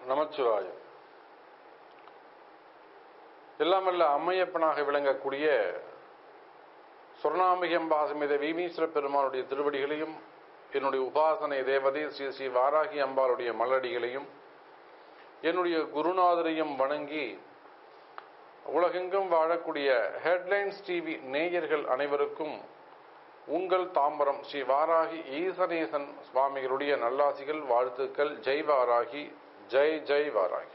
நமச்சிவாயம் எல்லாம் வல்ல அம்மையப்பனாக விளங்கக்கூடிய சொர்ணாம்பிகம்பாசமித வீமீஸ்வர பெருமானுடைய திருவடிகளையும் என்னுடைய உபாசனை தேவதை ஸ்ரீ ஸ்ரீ வாராகி அம்பாளுடைய மலடிகளையும் என்னுடைய குருநாதரையும் வணங்கி உலகெங்கும் வாழக்கூடிய ஹெட்லைன்ஸ் டிவி நேயர்கள் அனைவருக்கும் உங்கள் தாம்பரம் ஸ்ரீ வாராகி ஈசனேசன் சுவாமிகளுடைய நல்லாசிகள் வாழ்த்துக்கள் ஜெய் வாராகி ஜெய் ஜெய் வாராகி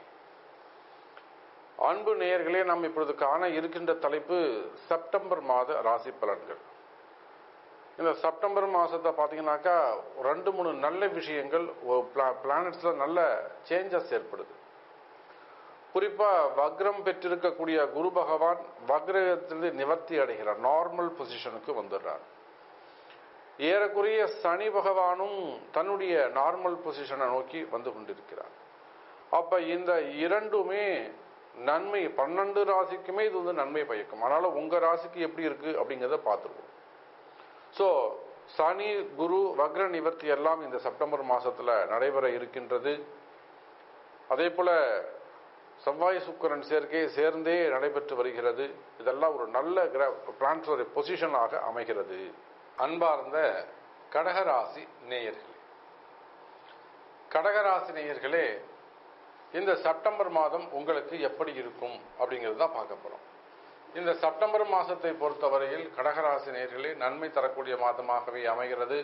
அன்பு நேயர்களே நாம் இப்பொழுது காண இருக்கின்ற தலைப்பு செப்டம்பர் மாத ராசி பலன்கள் இந்த செப்டம்பர் மாசத்தை பார்த்தீங்கன்னாக்கா ரெண்டு மூணு நல்ல விஷயங்கள் பிளானட்ஸ்ல நல்ல சேஞ்சஸ் ஏற்படுது குறிப்பா வக்ரம் பெற்றிருக்கக்கூடிய குரு பகவான் வக்ரத்திலிருந்து நிவர்த்தி அடைகிறார் நார்மல் பொசிஷனுக்கு வந்துடுறார் ஏறக்குறைய சனி பகவானும் தன்னுடைய நார்மல் பொசிஷனை நோக்கி வந்து கொண்டிருக்கிறார் அப்ப இந்த இரண்டுமே நன்மை பன்னெண்டு ராசிக்குமே இது வந்து நன்மை பயக்கும் அதனால உங்க ராசிக்கு எப்படி இருக்கு அப்படிங்கிறத பார்த்துருவோம் ஸோ சனி குரு வக்ர நிவர்த்தி எல்லாம் இந்த செப்டம்பர் மாசத்துல நடைபெற இருக்கின்றது அதே போல செவ்வாய் சுக்கரன் சேர்க்கை சேர்ந்தே நடைபெற்று வருகிறது இதெல்லாம் ஒரு நல்ல பிளான்டரி பொசிஷனாக அமைகிறது அன்பார்ந்த கடகராசி நேயர்களே கடகராசி நேயர்களே இந்த செப்டம்பர் மாதம் உங்களுக்கு எப்படி இருக்கும் அப்படிங்கிறது தான் பார்க்க போறோம் இந்த செப்டம்பர் மாசத்தை பொறுத்தவரையில் கடகராசி நேர்களே நன்மை தரக்கூடிய மாதமாகவே அமைகிறது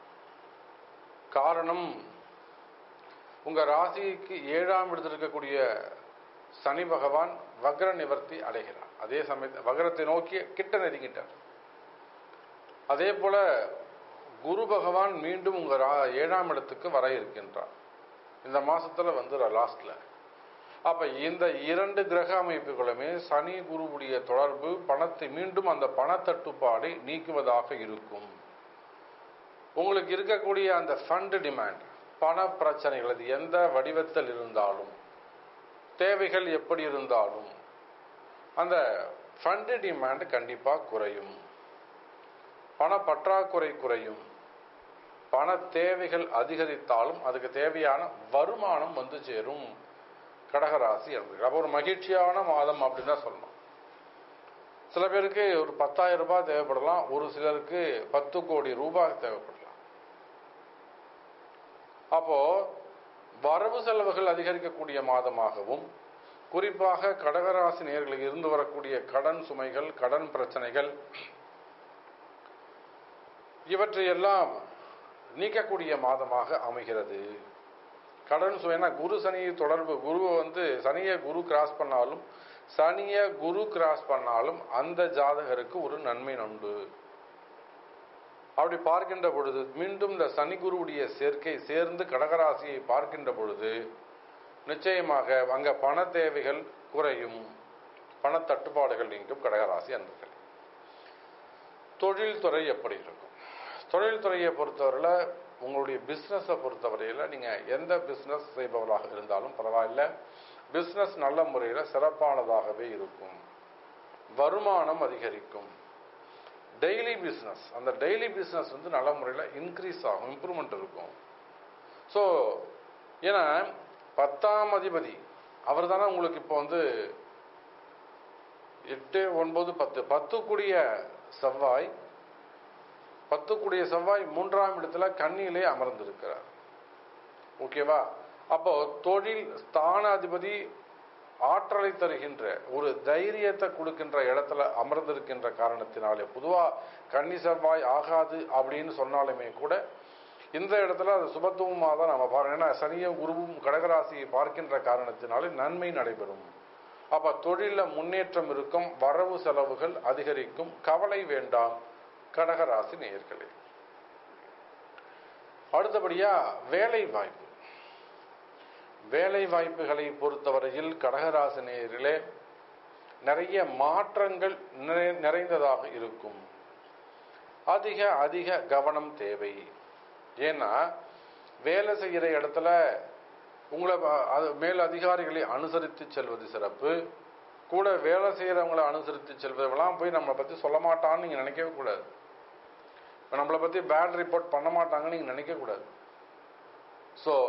காரணம் உங்க ராசிக்கு ஏழாம் இடத்தில் இருக்கக்கூடிய சனி பகவான் வக்ர நிவர்த்தி அடைகிறார் அதே சமயத்தில் வக்ரத்தை நோக்கி கிட்ட நெருங்கிட்டார் அதே போல குரு பகவான் மீண்டும் உங்க ஏழாம் இடத்துக்கு வர இருக்கின்றார் இந்த மாசத்துல வந்து லாஸ்ட்ல அப்ப இந்த இரண்டு கிரக அமைப்புகளுமே சனி குருவுடைய தொடர்பு பணத்தை மீண்டும் அந்த பணத்தட்டுப்பாடை நீக்குவதாக இருக்கும் உங்களுக்கு இருக்கக்கூடிய அந்த ஃபண்ட் டிமாண்ட் பண பிரச்சனைகள் அது எந்த வடிவத்தில் இருந்தாலும் தேவைகள் எப்படி இருந்தாலும் அந்த ஃபண்ட் டிமாண்ட் கண்டிப்பா குறையும் பண பற்றாக்குறை குறையும் பண தேவைகள் அதிகரித்தாலும் அதுக்கு தேவையான வருமானம் வந்து சேரும் கடகராசி என்பது அப்போ ஒரு மகிழ்ச்சியான மாதம் அப்படின்னு தான் சொல்லணும் சில பேருக்கு ஒரு பத்தாயிரம் ரூபாய் தேவைப்படலாம் ஒரு சிலருக்கு பத்து கோடி ரூபாய் தேவைப்படலாம் அப்போ வரவு செலவுகள் அதிகரிக்கக்கூடிய மாதமாகவும் குறிப்பாக கடகராசி நேர்களுக்கு இருந்து வரக்கூடிய கடன் சுமைகள் கடன் பிரச்சனைகள் இவற்றையெல்லாம் நீக்கக்கூடிய மாதமாக அமைகிறது கடன் சுவைனா குரு சனி தொடர்பு குருவை வந்து சனியை குரு கிராஸ் பண்ணாலும் சனியை குரு கிராஸ் பண்ணாலும் அந்த ஜாதகருக்கு ஒரு நன்மை உண்டு அப்படி பார்க்கின்ற பொழுது மீண்டும் இந்த சனி குருவுடைய சேர்க்கை சேர்ந்து கடகராசியை பார்க்கின்ற பொழுது நிச்சயமாக அங்க பண தேவைகள் குறையும் பண தட்டுப்பாடுகள் நீங்கும் கடகராசி அன்பர்கள் தொழில்துறை எப்படி இருக்கும் தொழில்துறையை பொறுத்தவரையில் உங்களுடைய பிஸ்னஸை பொறுத்தவரையில் நீங்கள் எந்த பிஸ்னஸ் செய்பவராக இருந்தாலும் பரவாயில்ல பிஸ்னஸ் நல்ல முறையில் சிறப்பானதாகவே இருக்கும் வருமானம் அதிகரிக்கும் டெய்லி பிஸ்னஸ் அந்த டெய்லி பிஸ்னஸ் வந்து நல்ல முறையில் இன்க்ரீஸ் ஆகும் இம்ப்ரூவ்மெண்ட் இருக்கும் ஸோ ஏன்னா பத்தாம் அதிபதி அவர் தானே உங்களுக்கு இப்போ வந்து எட்டு ஒன்பது பத்து பத்து கூடிய செவ்வாய் பத்து கூடிய செவ்வாய் மூன்றாம் இடத்துல கண்ணியிலே அமர்ந்திருக்கிறார் ஓகேவா அப்போ தொழில் ஸ்தானாதிபதி ஆற்றலை தருகின்ற ஒரு தைரியத்தை கொடுக்கின்ற இடத்துல அமர்ந்திருக்கின்ற காரணத்தினாலே பொதுவா கன்னி செவ்வாய் ஆகாது அப்படின்னு சொன்னாலுமே கூட இந்த இடத்துல அது சுபத்துவமாக தான் நம்ம பார்க்கணும் ஏன்னா சனியும் குருவும் கடகராசியை பார்க்கின்ற காரணத்தினாலே நன்மை நடைபெறும் அப்ப தொழில முன்னேற்றம் இருக்கும் வரவு செலவுகள் அதிகரிக்கும் கவலை வேண்டாம் கடகராசி நேயர்களே அடுத்தபடியா வேலை வாய்ப்பு வேலை வாய்ப்புகளை பொறுத்தவரையில் கடகராசி நேயர்களே நிறைய மாற்றங்கள் நிறைந்ததாக இருக்கும் அதிக அதிக கவனம் தேவை ஏன்னா வேலை செய்கிற இடத்துல உங்களை மேல் அதிகாரிகளை அனுசரித்து செல்வது சிறப்பு கூட வேலை செய்கிறவங்களை அனுசரித்து செல்வதெல்லாம் போய் நம்மளை பற்றி சொல்ல மாட்டான்னு நீங்கள் நினைக்கவே கூடாது நம்மளை பற்றி பேட் ரிப்போர்ட் பண்ண மாட்டாங்கன்னு நீங்கள் நினைக்கக்கூடாது ஸோ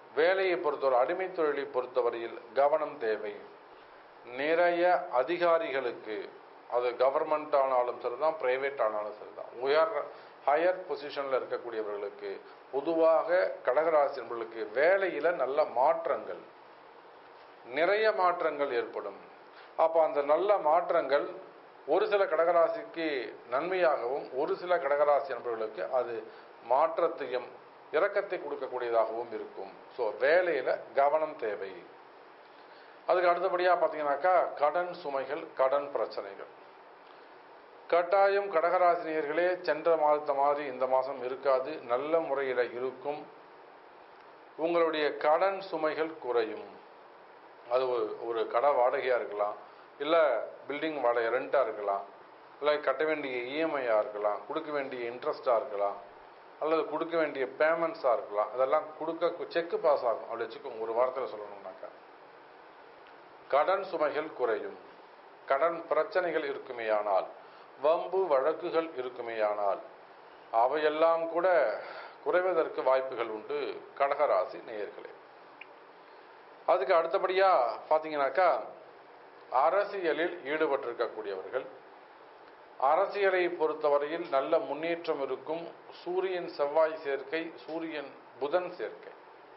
வேலையை பொறுத்தவரை அடிமை தொழிலை பொறுத்தவரையில் கவனம் தேவை நிறைய அதிகாரிகளுக்கு அது கவர்மெண்ட் ஆனாலும் சரிதான் பிரைவேட் ஆனாலும் சரிதான் உயர் ஹையர் பொசிஷன்ல இருக்கக்கூடியவர்களுக்கு பொதுவாக கடகராசி என்பவர்களுக்கு வேலையில நல்ல மாற்றங்கள் நிறைய மாற்றங்கள் ஏற்படும் அப்ப அந்த நல்ல மாற்றங்கள் ஒரு சில கடகராசிக்கு நன்மையாகவும் ஒரு சில கடகராசி நண்பர்களுக்கு அது மாற்றத்தையும் இரக்கத்தை கொடுக்கக்கூடியதாகவும் இருக்கும் ஸோ வேலையில கவனம் தேவை அதுக்கு அடுத்தபடியா பார்த்தீங்கன்னாக்கா கடன் சுமைகள் கடன் பிரச்சனைகள் கட்டாயம் கடகராசினியர்களே சென்ற மாதத்த மாதிரி இந்த மாதம் இருக்காது நல்ல முறையில் இருக்கும் உங்களுடைய கடன் சுமைகள் குறையும் அது ஒரு ஒரு கடை வாடகையாக இருக்கலாம் இல்லை பில்டிங் வாடகை ரெண்ட்டாக இருக்கலாம் இல்லை கட்ட வேண்டிய இஎம்ஐயாக இருக்கலாம் கொடுக்க வேண்டிய இன்ட்ரெஸ்டாக இருக்கலாம் அல்லது கொடுக்க வேண்டிய பேமெண்ட்ஸாக இருக்கலாம் அதெல்லாம் கொடுக்க செக்கு பாஸ் ஆகும் அப்படி வச்சுக்கோங்க ஒரு வாரத்தில் சொல்லணும்னாக்கா கடன் சுமைகள் குறையும் கடன் பிரச்சனைகள் இருக்குமேயானால் வம்பு வழக்குகள் இருக்குமேயானால் அவையெல்லாம் கூட குறைவதற்கு வாய்ப்புகள் உண்டு கடகராசி நேயர்களே அதுக்கு அடுத்தபடியா பார்த்தீங்கன்னாக்கா அரசியலில் ஈடுபட்டிருக்கக்கூடியவர்கள் அரசியலை பொறுத்தவரையில் நல்ல முன்னேற்றம் இருக்கும் சூரியன் செவ்வாய் சேர்க்கை சூரியன் புதன் சேர்க்கை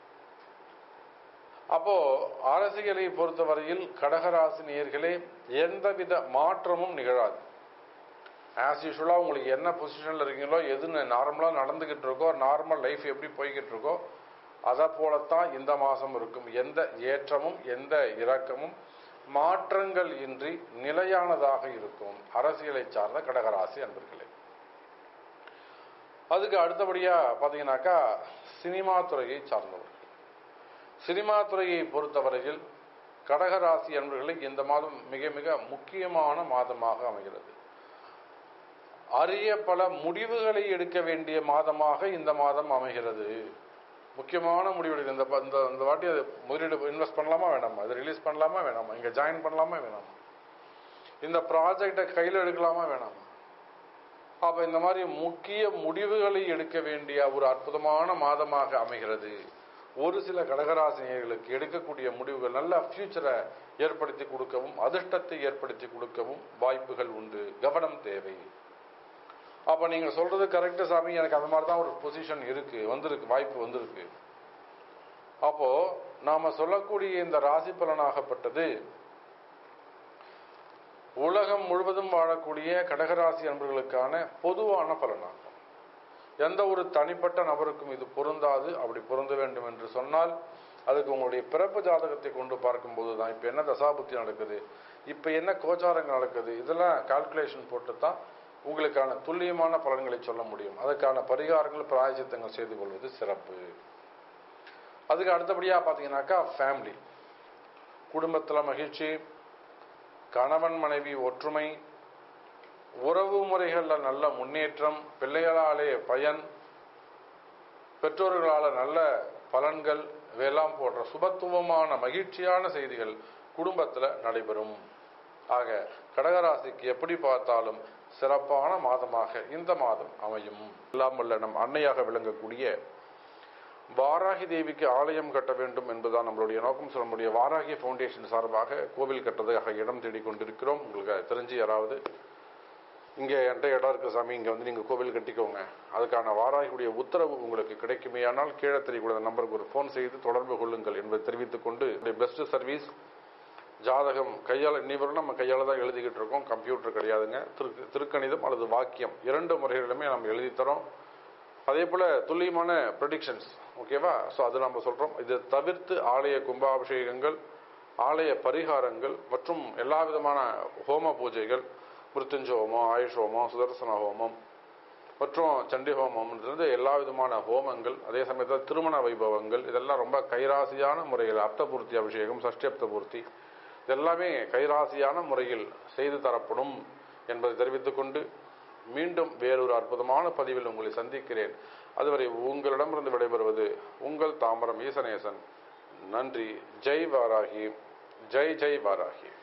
அப்போ அரசியலை பொறுத்தவரையில் கடகராசி நேயர்களே எந்தவித மாற்றமும் நிகழாது ஆஸ் யூஸ்வலாக உங்களுக்கு என்ன பொசிஷனில் இருக்கீங்களோ எது நார்மலாக நடந்துக்கிட்டு இருக்கோ நார்மல் லைஃப் எப்படி போய்கிட்டு இருக்கோ அதை போலத்தான் இந்த மாதம் இருக்கும் எந்த ஏற்றமும் எந்த இறக்கமும் மாற்றங்கள் இன்றி நிலையானதாக இருக்கும் அரசியலை சார்ந்த கடகராசி அன்பர்களே அதுக்கு அடுத்தபடியா பார்த்தீங்கன்னாக்கா சினிமா துறையை சார்ந்தவர்கள் சினிமா துறையை பொறுத்தவரையில் கடகராசி அன்பர்களை இந்த மாதம் மிக மிக முக்கியமான மாதமாக அமைகிறது அரிய பல முடிவுகளை எடுக்க வேண்டிய மாதமாக இந்த மாதம் அமைகிறது முக்கியமான முடிவு இந்த இந்த இந்த வாட்டி அது முதலீடு இன்வெஸ்ட் பண்ணலாமா வேணாமா அது ரிலீஸ் பண்ணலாமா வேணாமா இங்கே ஜாயின் பண்ணலாமா வேணாமா இந்த ப்ராஜெக்டை கையில் எடுக்கலாமா வேணாமா அப்போ இந்த மாதிரி முக்கிய முடிவுகளை எடுக்க வேண்டிய ஒரு அற்புதமான மாதமாக அமைகிறது ஒரு சில கடகராசினியர்களுக்கு எடுக்கக்கூடிய முடிவுகள் நல்ல ஃபியூச்சரை ஏற்படுத்தி கொடுக்கவும் அதிர்ஷ்டத்தை ஏற்படுத்தி கொடுக்கவும் வாய்ப்புகள் உண்டு கவனம் தேவை அப்ப நீங்க சொல்றது கரெக்ட் சாமி எனக்கு அந்த மாதிரி தான் ஒரு பொசிஷன் இருக்கு வந்திருக்கு வாய்ப்பு வந்திருக்கு அப்போ நாம சொல்லக்கூடிய இந்த ராசி பலனாகப்பட்டது உலகம் முழுவதும் வாழக்கூடிய கடகராசி அன்பர்களுக்கான பொதுவான பலனாகும் எந்த ஒரு தனிப்பட்ட நபருக்கும் இது பொருந்தாது அப்படி பொருந்த வேண்டும் என்று சொன்னால் அதுக்கு உங்களுடைய பிறப்பு ஜாதகத்தை கொண்டு பார்க்கும்போது தான் இப்போ என்ன தசாபுத்தி நடக்குது இப்போ என்ன கோச்சாரங்கள் நடக்குது இதெல்லாம் கால்குலேஷன் போட்டு தான் உங்களுக்கான துல்லியமான பலன்களை சொல்ல முடியும் அதற்கான பரிகாரங்கள் பிராயசித்தங்கள் செய்து கொள்வது சிறப்பு அதுக்கு அடுத்தபடியாக பார்த்தீங்கன்னாக்கா ஃபேமிலி குடும்பத்தில் மகிழ்ச்சி கணவன் மனைவி ஒற்றுமை உறவு முறைகளில் நல்ல முன்னேற்றம் பிள்ளைகளாலே பயன் பெற்றோர்களால் நல்ல பலன்கள் இவையெல்லாம் போன்ற சுபத்துவமான மகிழ்ச்சியான செய்திகள் குடும்பத்தில் நடைபெறும் ஆக கடகராசிக்கு எப்படி பார்த்தாலும் சிறப்பான மாதமாக இந்த மாதம் அமையும் எல்லாம் வல்ல நம் அன்னையாக விளங்கக்கூடிய வாராகி தேவிக்கு ஆலயம் கட்ட வேண்டும் என்பதுதான் நம்மளுடைய நோக்கம் சொல்ல முடிய வாராகி ஃபவுண்டேஷன் சார்பாக கோவில் கட்டுறதுக்காக இடம் தேடிக் கொண்டிருக்கிறோம் உங்களுக்கு தெரிஞ்சு யாராவது இங்கே என்கிட்ட இடம் இருக்கு சாமி இங்கே வந்து நீங்கள் கோவில் கட்டிக்கோங்க அதுக்கான வாராகியுடைய உத்தரவு உங்களுக்கு கிடைக்குமேயானால் கீழே தெரியக்கூடிய நம்பருக்கு ஒரு ஃபோன் செய்து தொடர்பு கொள்ளுங்கள் என்பதை தெரிவித்துக் கொண்டு பெஸ்ட் சர்வீஸ் ஜாதகம் கையால் இன்னிவரும் நம்ம கையால் தான் எழுதிக்கிட்டு இருக்கோம் கம்ப்யூட்டர் கிடையாதுங்க திரு திருக்கணிதம் அல்லது வாக்கியம் இரண்டு முறைகளிலுமே நம்ம எழுதி தரோம் அதே போல் துல்லியமான ப்ரெடிக்ஷன்ஸ் ஓகேவா ஸோ அது நம்ம சொல்கிறோம் இதை தவிர்த்து ஆலய கும்பாபிஷேகங்கள் ஆலய பரிகாரங்கள் மற்றும் எல்லா விதமான ஹோம பூஜைகள் மிருத்துஞ்ச ஹோமம் ஆயுஷ் ஹோமம் சுதர்சன ஹோமம் மற்றும் சண்டி ஹோமம்ன்றது எல்லா விதமான ஹோமங்கள் அதே சமயத்தில் திருமண வைபவங்கள் இதெல்லாம் ரொம்ப கைராசியான முறையில் அப்தபூர்த்தி அபிஷேகம் சஷ்டி அப்தபூர்த்தி இதெல்லாமே கைராசியான முறையில் செய்து தரப்படும் என்பதை தெரிவித்துக் கொண்டு மீண்டும் வேறொரு அற்புதமான பதிவில் உங்களை சந்திக்கிறேன் அதுவரை உங்களிடமிருந்து விடைபெறுவது உங்கள் தாமரம் ஈசனேசன் நன்றி ஜெய் வாராகி ஜெய் ஜெய் வாராகி